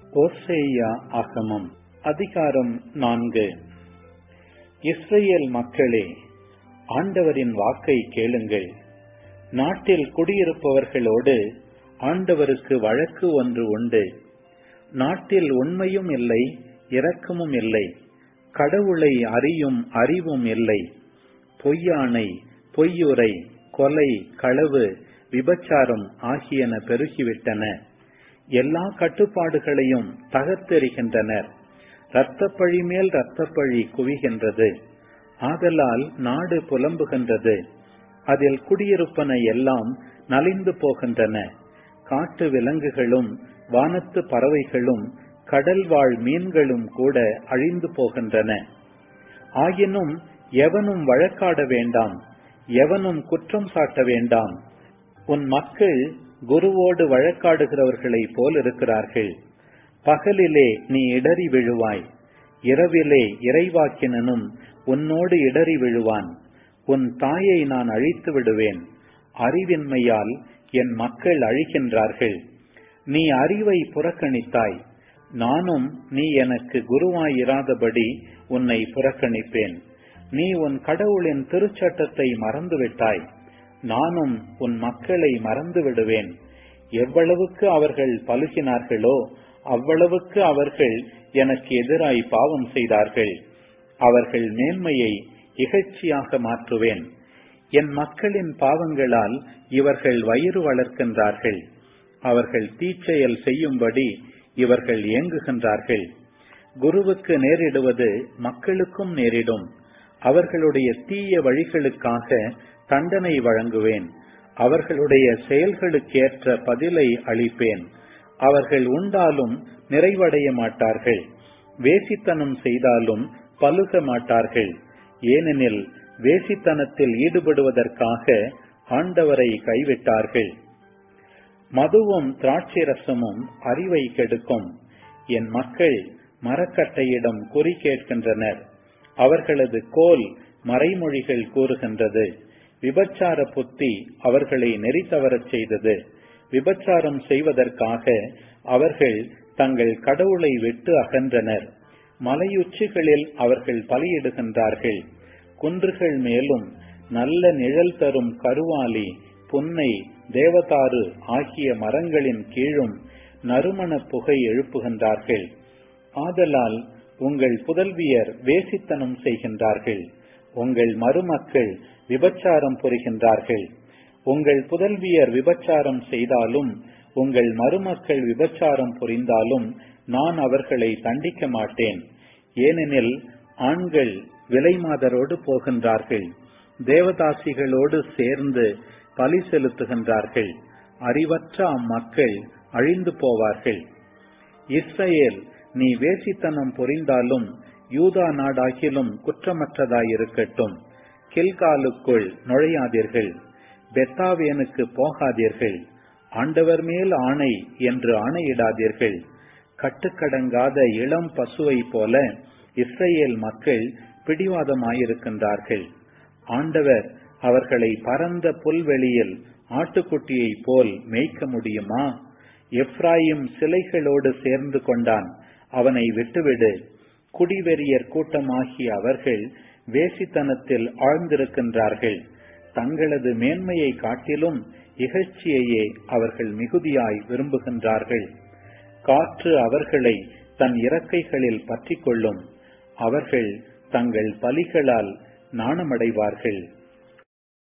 ஓசேயா ஆகமம் அதிகாரம் நான்கு இஸ்ரேல் மக்களே ஆண்டவரின் வாக்கை கேளுங்கள் நாட்டில் குடியிருப்பவர்களோடு ஆண்டவருக்கு வழக்கு ஒன்று உண்டு நாட்டில் உண்மையும் இல்லை இரக்கமும் இல்லை கடவுளை அறியும் அறிவும் இல்லை பொய்யானை பொய்யுரை கொலை களவு விபச்சாரம் ஆகியன பெருகிவிட்டன எல்லா கட்டுப்பாடுகளையும் தகர்த்தெறிகின்றனர் இரத்தப்பழி மேல் இரத்தப்பழி குவிகின்றது ஆதலால் நாடு புலம்புகின்றது அதில் குடியிருப்பன எல்லாம் நலிந்து போகின்றன காட்டு விலங்குகளும் வானத்து பறவைகளும் கடல் வாழ் மீன்களும் கூட அழிந்து போகின்றன ஆயினும் எவனும் வழக்காட வேண்டாம் எவனும் குற்றம் சாட்ட வேண்டாம் உன் மக்கள் குருவோடு வழக்காடுகிறவர்களை போல் இருக்கிறார்கள் பகலிலே நீ இடறி விழுவாய் இரவிலே இறைவாக்கினனும் உன்னோடு இடறி விழுவான் உன் தாயை நான் அழித்து விடுவேன் அறிவின்மையால் என் மக்கள் அழிகின்றார்கள் நீ அறிவை புறக்கணித்தாய் நானும் நீ எனக்கு குருவாயிராதபடி உன்னை புறக்கணிப்பேன் நீ உன் கடவுளின் திருச்சட்டத்தை மறந்துவிட்டாய் நானும் உன் மக்களை மறந்து விடுவேன் எவ்வளவுக்கு அவர்கள் பழுகினார்களோ அவ்வளவுக்கு அவர்கள் எனக்கு எதிராய் பாவம் செய்தார்கள் அவர்கள் மேன்மையை இகழ்ச்சியாக மாற்றுவேன் என் மக்களின் பாவங்களால் இவர்கள் வயிறு வளர்க்கின்றார்கள் அவர்கள் தீச்செயல் செய்யும்படி இவர்கள் ஏங்குகின்றார்கள் குருவுக்கு நேரிடுவது மக்களுக்கும் நேரிடும் அவர்களுடைய தீய வழிகளுக்காக தண்டனை வழங்குவேன் அவர்களுடைய செயல்களுக்கேற்ற பதிலை அளிப்பேன் அவர்கள் உண்டாலும் நிறைவடைய மாட்டார்கள் வேசித்தனம் செய்தாலும் பலுக மாட்டார்கள் ஏனெனில் வேசித்தனத்தில் ஈடுபடுவதற்காக ஆண்டவரை கைவிட்டார்கள் மதுவும் திராட்சை ரசமும் அறிவை கெடுக்கும் என் மக்கள் மரக்கட்டையிடம் குறி கேட்கின்றனர் அவர்களது கோல் மறைமொழிகள் கூறுகின்றது விபச்சார புத்தி அவர்களை நெறி தவறச் செய்தது விபச்சாரம் செய்வதற்காக அவர்கள் தங்கள் கடவுளை விட்டு அகன்றனர் மலையுச்சிகளில் அவர்கள் பலியிடுகின்றார்கள் குன்றுகள் மேலும் நல்ல நிழல் தரும் கருவாலி புன்னை தேவதாரு ஆகிய மரங்களின் கீழும் நறுமண புகை எழுப்புகின்றார்கள் ஆதலால் உங்கள் புதல்வியர் வேசித்தனம் செய்கின்றார்கள் உங்கள் மருமக்கள் விபச்சாரம் புரிகின்றார்கள் உங்கள் புதல்வியர் விபச்சாரம் செய்தாலும் உங்கள் மருமக்கள் விபச்சாரம் புரிந்தாலும் நான் அவர்களை தண்டிக்க மாட்டேன் ஏனெனில் ஆண்கள் விலைமாதரோடு போகின்றார்கள் தேவதாசிகளோடு சேர்ந்து பலி செலுத்துகின்றார்கள் அறிவற்ற அம்மக்கள் அழிந்து போவார்கள் இஸ்ரேல் நீ வேசித்தனம் புரிந்தாலும் யூதா நாடாகிலும் குற்றமற்றதாயிருக்கட்டும் கில்காலுக்குள் நுழையாதீர்கள் பெத்தாவேனுக்கு போகாதீர்கள் ஆண்டவர் மேல் ஆணை என்று ஆணையிடாதீர்கள் கட்டுக்கடங்காத இளம் பசுவை போல இஸ்ரேல் மக்கள் பிடிவாதமாயிருக்கின்றார்கள் ஆண்டவர் அவர்களை பரந்த புல்வெளியில் ஆட்டுக்குட்டியை போல் மேய்க்க முடியுமா எப்ராயிம் சிலைகளோடு சேர்ந்து கொண்டான் அவனை விட்டுவிடு குடிவெறியர் கூட்டமாகிய அவர்கள் வேசித்தனத்தில் ஆழ்ந்திருக்கின்றார்கள் தங்களது மேன்மையை காட்டிலும் இகழ்ச்சியையே அவர்கள் மிகுதியாய் விரும்புகின்றார்கள் காற்று அவர்களை தன் இறக்கைகளில் பற்றி கொள்ளும் அவர்கள் தங்கள் பலிகளால் நாணமடைவார்கள்